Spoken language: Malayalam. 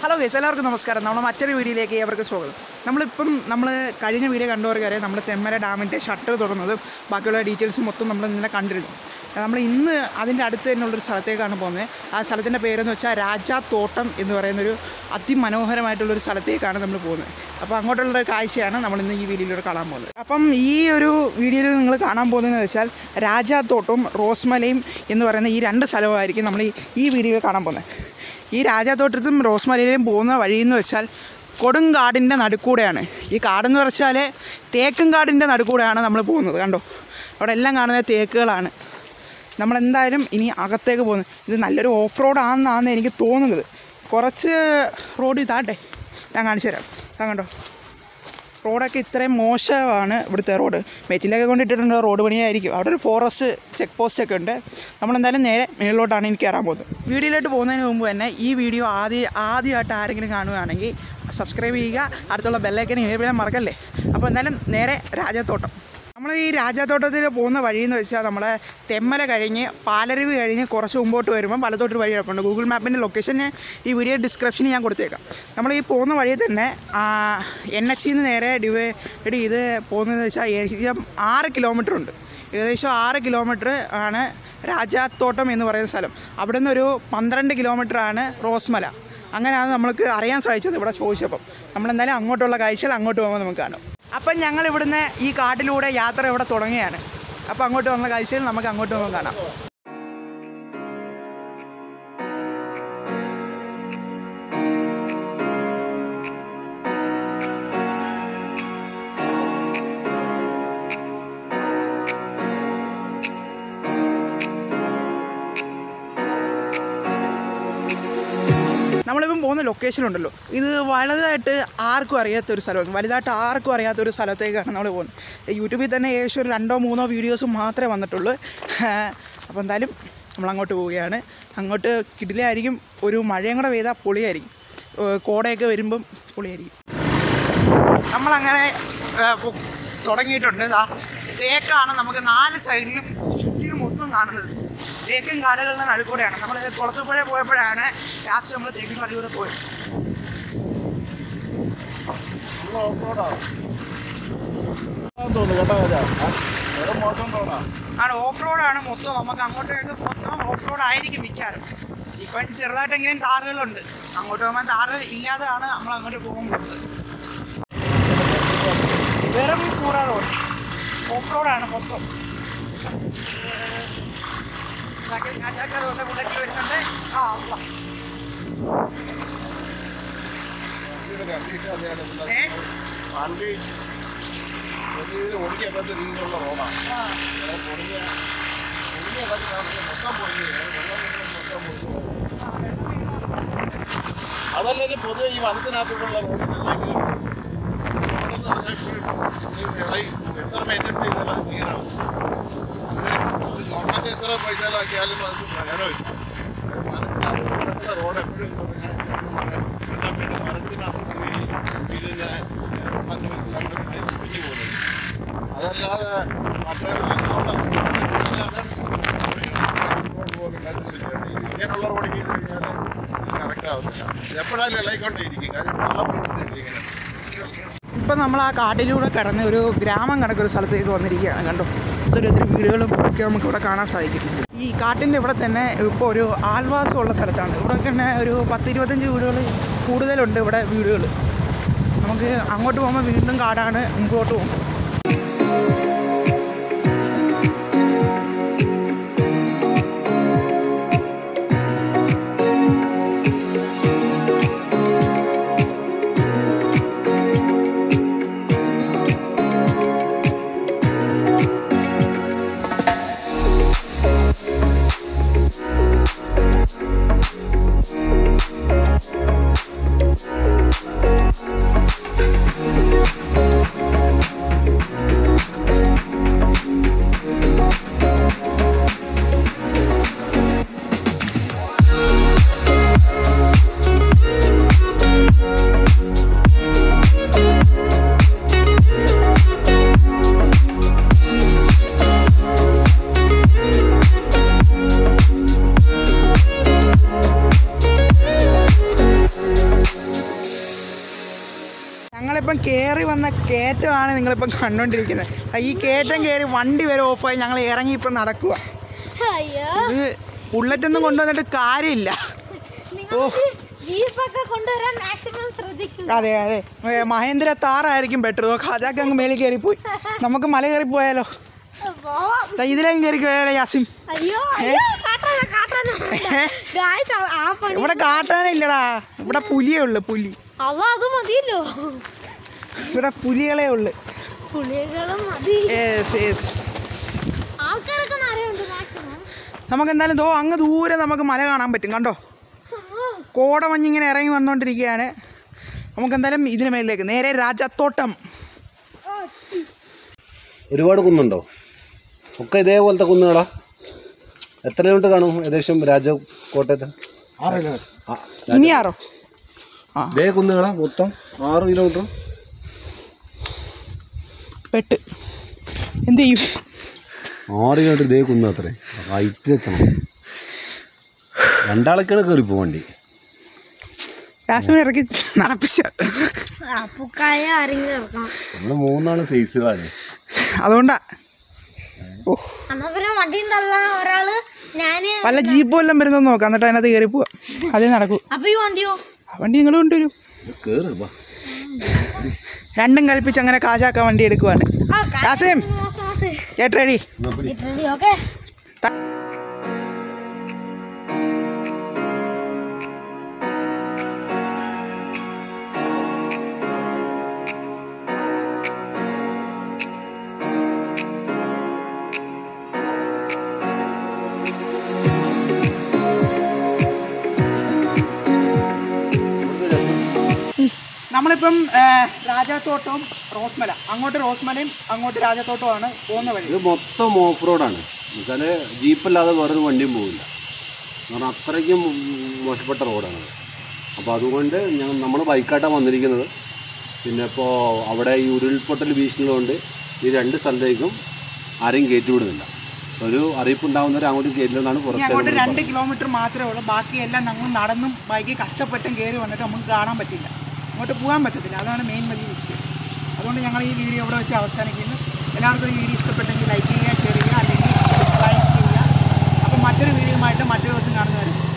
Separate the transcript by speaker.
Speaker 1: ഹലോ ഗൈസ് എല്ലാവർക്കും നമസ്കാരം നമ്മുടെ മറ്റൊരു വീഡിയോയിലേക്ക് അവർക്ക് സ്വാഗതം നമ്മളിപ്പം നമ്മൾ കഴിഞ്ഞ വീഡിയോ കണ്ടവർക്കറിയാം നമ്മൾ തെമ്മല ഡാമിൻ്റെ ഷട്ടർ തുറന്നതും ബാക്കിയുള്ള ഡീറ്റെയിൽസ് മൊത്തം നമ്മൾ ഇന്നലെ കണ്ടിരുന്നു നമ്മൾ ഇന്ന് അതിൻ്റെ അടുത്ത് തന്നെയുള്ളൊരു സ്ഥലത്തേക്കാണ് പോകുന്നത് ആ സ്ഥലത്തിൻ്റെ പേരെന്ന് വെച്ചാൽ രാജാ തോട്ടം എന്ന് പറയുന്നൊരു അതിമനോഹരമായിട്ടുള്ളൊരു സ്ഥലത്തേക്കാണ് നമ്മൾ പോകുന്നത് അപ്പോൾ അങ്ങോട്ടുള്ളൊരു കാഴ്ചയാണ് നമ്മൾ ഇന്ന് ഈ വീഡിയോയിലൂടെ കാണാൻ പോകുന്നത് അപ്പം ഈ ഒരു വീഡിയോയിൽ നിങ്ങൾ കാണാൻ പോകുന്നതെന്ന് വെച്ചാൽ രാജാത്തോട്ടവും റോസ്മലയും എന്ന് പറയുന്ന ഈ രണ്ട് സ്ഥലമായിരിക്കും നമ്മൾ ഈ ഈ വീഡിയോയിൽ കാണാൻ പോകുന്നത് ഈ രാജാത്തോട്ടത്തും റോസ്മലയിലും പോകുന്ന വഴിയെന്ന് വെച്ചാൽ കൊടുങ്കാടിൻ്റെ നടുക്കൂടെയാണ് ഈ കാടെന്ന് വെച്ചാൽ തേക്കും കാടിൻ്റെ നടുക്കൂടെയാണ് നമ്മൾ പോകുന്നത് കണ്ടോ അവിടെ എല്ലാം കാണുന്നത് തേക്കുകളാണ് നമ്മളെന്തായാലും ഇനി അകത്തേക്ക് പോകുന്നത് ഇത് നല്ലൊരു ഓഫ് റോഡ് ആണെന്നാണ് എനിക്ക് തോന്നുന്നത് കുറച്ച് റോഡ് ഇതാട്ടെ ഞാൻ കാണിച്ചു തരാം ഞാൻ കണ്ടോ റോഡൊക്കെ ഇത്രയും മോശമാണ് ഇവിടുത്തെ റോഡ് മെറ്റിലൊക്കെ കൊണ്ടിട്ടിട്ടുണ്ട് റോഡ് പണിയായിരിക്കും അവിടെ ഒരു ഫോറസ്റ്റ് ചെക്ക് പോസ്റ്റ് ഒക്കെ ഉണ്ട് നമ്മളെന്തായാലും നേരെ മേളിലോട്ടാണ് എനിക്ക് കയറാൻ പോകുന്നത് വീഡിയോയിലോട്ട് പോകുന്നതിന് മുമ്പ് തന്നെ ഈ വീഡിയോ ആദ്യം ആദ്യമായിട്ട് ആരെങ്കിലും കാണുകയാണെങ്കിൽ സബ്സ്ക്രൈബ് ചെയ്യുക അടുത്തുള്ള ബെല്ലൈക്കൻ ഇനിയും മറക്കല്ലേ അപ്പോൾ എന്തായാലും നേരെ രാജത്തോട്ടം നമ്മൾ ഈ രാജാത്തോട്ടത്തിൽ പോകുന്ന വഴിയെന്ന് വെച്ചാൽ നമ്മളെ തെമ്മല കഴിഞ്ഞ് പാലരുവി കഴിഞ്ഞ് കുറച്ച് മുമ്പോട്ട് വരുമ്പോൾ വലത്തോട്ടൊരു വഴി കിടപ്പുണ്ട് ഗൂഗിൾ മാപ്പിൻ്റെ ലൊക്കേഷൻ ഈ വീഡിയോ ഡിസ്ക്രിപ്ഷനിൽ ഞാൻ കൊടുത്തേക്കാം നമ്മൾ ഈ പോകുന്ന വഴി തന്നെ എൻ എച്ചിൽ നിന്ന് നേരെ ഡിവൈഡ് ചെയ്ത് പോകുന്നതെന്ന് വെച്ചാൽ ഏകദേശം ആറ് കിലോമീറ്റർ ഉണ്ട് ഏകദേശം ആറ് കിലോമീറ്റർ ആണ് രാജാത്തോട്ടം എന്ന് പറയുന്ന സ്ഥലം അവിടെ നിന്നൊരു പന്ത്രണ്ട് കിലോമീറ്ററാണ് റോസ്മല അങ്ങനെയാണ് നമ്മൾക്ക് അറിയാൻ സാധിച്ചത് ഇവിടെ ചോദിച്ചപ്പം നമ്മളെന്തായാലും അങ്ങോട്ടുള്ള കാഴ്ചകൾ അങ്ങോട്ട് പോകുമ്പോൾ നമുക്ക് കാണാം അപ്പം ഞങ്ങൾ ഇവിടുന്ന് ഈ കാട്ടിലൂടെ യാത്ര ഇവിടെ തുടങ്ങിയാണ് അപ്പോൾ അങ്ങോട്ട് വന്ന കാഴ്ചകൾ നമുക്ക് അങ്ങോട്ട് പോകുമ്പോൾ കാണാം നമ്മളിപ്പം പോകുന്ന ലൊക്കേഷൻ ഉണ്ടല്ലോ ഇത് വലുതായിട്ട് ആർക്കും അറിയാത്ത ഒരു സ്ഥലമാണ് വലുതായിട്ട് ആർക്കും അറിയാത്ത ഒരു സ്ഥലത്തേക്കാണ് നമ്മൾ പോകുന്നത് യൂട്യൂബിൽ തന്നെ ഏകദേശം ഒരു രണ്ടോ മൂന്നോ വീഡിയോസ് മാത്രമേ വന്നിട്ടുള്ളൂ അപ്പോൾ എന്തായാലും നമ്മൾ അങ്ങോട്ട് പോവുകയാണ് അങ്ങോട്ട് കിടിലായിരിക്കും ഒരു മഴയും കൂടെ പെയ്താൽ പൊളിയായിരിക്കും ഏഹ് കോടയൊക്കെ വരുമ്പം പൊളിയായിരിക്കും നമ്മളങ്ങനെ ഏഹ്, പൊ- തുടങ്ങിയിട്ടുണ്ട് ദാ തേക്കാണ് നമുക്ക് നാല് സൈഡിലും ചുറ്റിലും മൊത്തം കാണുന്നത് തേക്കും കാടുകളുടെ നടുക്കൂടെയാണ് നമ്മൾ കുളത്തുപുഴ പോയപ്പോഴാണ് ലാസ്റ്റ് നമ്മൾ തേക്കും കാടുകൂടെ പോയത് ആണ് ഓഫ് റോഡാണ് മൊത്തം നമുക്ക് അങ്ങോട്ടേക്ക് മൊത്തം ഓഫ് റോഡ് ആയിരിക്കും മിക്കാറും ഇപ്പം ചെറുതായിട്ടെങ്കിലും ടാറുകളുണ്ട് അങ്ങോട്ട് പോകുമ്പോൾ ടാറ് ഇല്ലാതെയാണ് നമ്മൾ അങ്ങോട്ട് പോകാൻ പോകുന്നത് വെറും കൂറ റോഡ് ഓഫ് റോഡാണ് മൊത്തം അതുകൊണ്ട് കൂടത്തിൽ വരുന്നുണ്ട് ആ ഉവ്വ. ഏ
Speaker 2: വണ്ടി ഒരു ഓടിക്കാത്ത രീതിയിലുള്ള റോഡാണ്
Speaker 1: ആ
Speaker 2: പൊടിഞ്ഞ പൊടിഞ്ഞ വഴി കാണുന്നത് മൊത്തം പൊടിഞ്ഞു മൊത്തം പൊടിഞ്ഞു
Speaker 1: ആ, വെള്ളം വീഴുന്നത്
Speaker 2: അതല്ലെങ്കിൽ പൊതുവെ ഈ വനത്തിനകത്തുള്ള റോഡിലേക്ക് ഇളയി എത്ര മെയിൻ്റെനൻസ് ചെയ്താലും അത് ക്ലിയറാവും ഒരു ഗവൺമെൻറ് എത്ര പൈസ ആക്കിയാലും അത് പ്രയോജനമില്ല വനത്തിനകത്ത് റോഡ് എപ്പോഴും പിന്നെ മരത്തിനകത്ത് വീഴുന്ന പിടിഞ്ഞു പോകുന്നത് അതല്ലാതെ മറ്റേ ഇങ്ങനെയുള്ള റോഡിൽ ചെയ്ത് കഴിഞ്ഞാൽ ഇത് കറക്റ്റ് ആവുന്നില്ല ഇത് എപ്പോഴായാലും ഇളയിക്കൊണ്ടേയിരിക്കും കാര്യം വെള്ളം വീഴുന്നില്ല ഇങ്ങനെ
Speaker 1: ഇപ്പം നമ്മൾ ആ കാട്ടിലൂടെ കടന്ന് ഒരു ഗ്രാമം കണക്കൊരു സ്ഥലത്തേക്ക് വന്നിരിക്കുകയാണ് കണ്ടോ ഒത്തിരി ഒത്തിരി വീടുകളും ഒക്കെ നമുക്ക് ഇവിടെ കാണാൻ സാധിക്കും ഈ കാട്ടിൻ്റെ ഇവിടെ തന്നെ ഇപ്പോൾ ഒരു ആൾവാസമുള്ള സ്ഥലത്താണ് ഇവിടെ തന്നെ ഒരു പത്ത് ഇരുപത്തഞ്ച് വീടുകൾ കൂടുതലുണ്ട് ഇവിടെ വീടുകൾ നമുക്ക് അങ്ങോട്ട് പോകുമ്പോൾ വീണ്ടും കാടാണ് മുമ്പോട്ട് പോകും നമ്മളിപ്പം കയറി വന്ന കയറ്റമാണ് നിങ്ങളിപ്പം കണ്ടുകൊണ്ടിരിക്കുന്നത് ഈ കയറ്റം കയറി വണ്ടി വരെ ഓഫായി ഞങ്ങൾ ഇറങ്ങി ഇപ്പം നടക്കുക
Speaker 3: അയ്യോ
Speaker 1: ഇത് ബുള്ളറ്റൊന്നും കൊണ്ടുവന്നിട്ട് കാര്യമില്ല
Speaker 3: നിങ്ങൾ ജീപ്പൊക്കെ കൊണ്ടുവരാൻ മാക്സിമം ശ്രദ്ധിക്കുക
Speaker 1: അതെ അതെ ഏ, മഹേന്ദ്ര താറായിരിക്കും ബെറ്റർ ഖജാക്ക് അങ്ങ് മേളിൽ കയറിപ്പോയി നമുക്ക് മല കയറി പോയാലോ
Speaker 3: പോവാം.
Speaker 1: ദാ ഇതിലേക്കും കയറി പോയാലോ യാസിം
Speaker 3: അയ്യോ അയ്യോ കാട്ടാന കാട്ടാന ഗായ്സ് ആ പണി
Speaker 1: ഇവിടെ കാട്ടാനില്ലടാ ഇവിടെ പുലിയേ ഉള്ളു പുലി
Speaker 3: അവ അത് മതിയല്ലോ
Speaker 1: ഇവിടെ പുലികളേ ഉള്ളു
Speaker 3: പുളികളും മതി
Speaker 1: യെസ് യെസ്
Speaker 3: ആൾക്കാരൊക്കെ നിറയുണ്ട് മാക്സിമം
Speaker 1: നമുക്ക് എന്തായാലും ദോ അങ്ങ് ദൂരെ നമുക്ക് മല കാണാൻ പറ്റും കണ്ടോ കോടമഞ്ഞിങ്ങനെ ഇറങ്ങി വന്നുകൊണ്ടിരിക്കുകയാണ് നമുക്ക് എന്തായാലും ഇതിന് മേലിലേക്ക് നേരെ രാജത്തോട്ടം
Speaker 4: ഒരുപാട് കുന്നുണ്ടോ ഒക്കെ ഇതേപോലത്തെ കുന്നുകളാ എത്ര കിലോമീറ്റർ കാണും ഏകദേശം രാജകോട്ടയത്ത് ആ,
Speaker 1: ഇനി ആറോ
Speaker 4: ഇതേ കുന്നുകളാ മൊത്തം ആറ് കിലോമീറ്റർ
Speaker 1: പെട്ട് എന്ത് ചെയ്യും
Speaker 4: ആറ് കിലോമീറ്റർ ഇതേ കുന്നു അത്രേ ഹൈറ്റിലെത്തണം രണ്ടാളൊക്കെയാണ് കയറിപ്പോ വണ്ടി
Speaker 1: രാസമ ഇറക്കി നടപ്പിച്ച
Speaker 3: അപ്പുക്കായ ആരെങ്കിലും ഇറക്കണം
Speaker 4: നമ്മൾ മൂന്നാള് സൈസുകളാണ്
Speaker 1: അതുകൊണ്ടാ ഓ
Speaker 3: എന്നാ പിന്നെ വണ്ടിയും തള്ളാൻ ഒരാള് ഞാന്
Speaker 1: വല്ല ജീപ്പ് വല്ലതും വരുന്നത് നോക്കാം എന്നിട്ട് അതിനകത്ത് കയറി പോവാം അതേ നടക്കൂ
Speaker 3: അപ്പൊ ഈ വണ്ടിയോ
Speaker 1: ആ വണ്ടി നിങ്ങൾ കൊണ്ടുവരൂ
Speaker 4: കയറി വാ
Speaker 1: രണ്ടും കൽപ്പിച്ച് അങ്ങനെ കാശാക്കാൻ വണ്ടി എടുക്കുവാണ് യാസിം ഗെറ്റ് റെഡി
Speaker 3: ഓക്കെ
Speaker 1: നമ്മളിപ്പം ഏ, രാജാത്തോട്ടവും റോസ്മല അങ്ങോട്ട് റോസ്മലയും അങ്ങോട്ട് രാജാത്തോട്ടവുമാണ് പോകുന്ന വഴി
Speaker 4: ഇത് മൊത്തം ഓഫ് റോഡാണ് എന്നുവെച്ചാൽ ജീപ്പല്ലാതെ വേറൊരു വണ്ടിയും പോകില്ല കാരണം അത്രയ്ക്കും മോശപ്പെട്ട റോഡാണ് അപ്പോൾ അതുകൊണ്ട് ഞങ്ങൾ നമ്മൾ ബൈക്കായിട്ടാണ് വന്നിരിക്കുന്നത് പിന്നെ ഇപ്പോൾ അവിടെ ഈ ഉരുൾപൊട്ടൽ ഭീഷണിയുള്ളതുകൊണ്ട് ഈ രണ്ട് സ്ഥലത്തേക്കും ആരെയും കയറ്റി വിടുന്നില്ല ഒരു അറിയിപ്പുണ്ടാകുന്നവരെ അങ്ങോട്ടും കയറ്റില്ലെന്നാണ്
Speaker 1: ഇനി
Speaker 4: ഫോറസ്റ്റ്
Speaker 1: അങ്ങോട്ട് രണ്ട് കിലോമീറ്റർ മാത്രമേ ഉള്ളൂ ബാക്കിയെല്ലാം നമ്മൾ നടന്നും ബൈക്കിൽ കഷ്ടപ്പെട്ടും കയറി വന്നിട്ട് നമുക്ക് കാണാൻ പറ്റില്ല അങ്ങോട്ട് പോകാൻ പറ്റത്തില്ല അതാണ് മെയിൻ വലിയ വിഷയം അതുകൊണ്ട് ഞങ്ങൾ ഈ വീഡിയോ ഇവിടെ വെച്ച് അവസാനിക്കുന്നു എല്ലാവർക്കും ഈ വീഡിയോ ഇഷ്ടപ്പെട്ടെങ്കിൽ ലൈക്ക് ചെയ്യുക ഷെയർ ചെയ്യുക അല്ലെങ്കിൽ സബ്സ്ക്രൈബ് ചെയ്യുക അപ്പം മറ്റൊരു വീഡിയോയുമായിട്ട് മറ്റൊരു ദിവസം കാണുന്നവരും